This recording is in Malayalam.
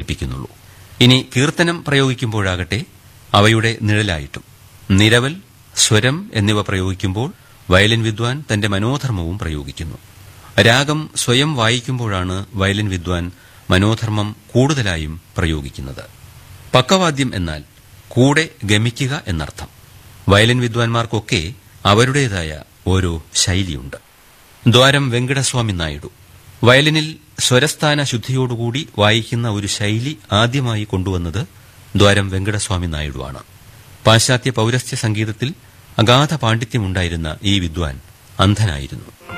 പഠിപ്പിക്കുന്നുള്ളൂ ഇനി കീർത്തനം പ്രയോഗിക്കുമ്പോഴാകട്ടെ അവയുടെ നിഴലായിട്ടും നിരവൽ സ്വരം എന്നിവ പ്രയോഗിക്കുമ്പോൾ വയലിൻ വിദ്വാൻ തന്റെ മനോധർമ്മവും പ്രയോഗിക്കുന്നു രാഗം സ്വയം വായിക്കുമ്പോഴാണ് വയലിൻ വിദ്വാൻ മനോധർമ്മം കൂടുതലായും പ്രയോഗിക്കുന്നത് പക്കവാദ്യം എന്നാൽ കൂടെ ഗമിക്കുക എന്നർത്ഥം വയലിൻ വിദ്വാൻമാർക്കൊക്കെ അവരുടേതായ ഓരോ ശൈലിയുണ്ട് ദ്വാരം വെങ്കടസ്വാമി നായിഡു വയലിനിൽ സ്വരസ്ഥാന ശുദ്ധിയോടുകൂടി വായിക്കുന്ന ഒരു ശൈലി ആദ്യമായി കൊണ്ടുവന്നത് ദ്വാരം വെങ്കടസ്വാമി നായിഡുവാണ് പാശ്ചാത്യ പൌരസ്ത്യ സംഗീതത്തിൽ അഗാധ പാണ്ഡിത്യമുണ്ടായിരുന്ന ഈ വിദ്വാൻ അന്ധനായിരുന്നു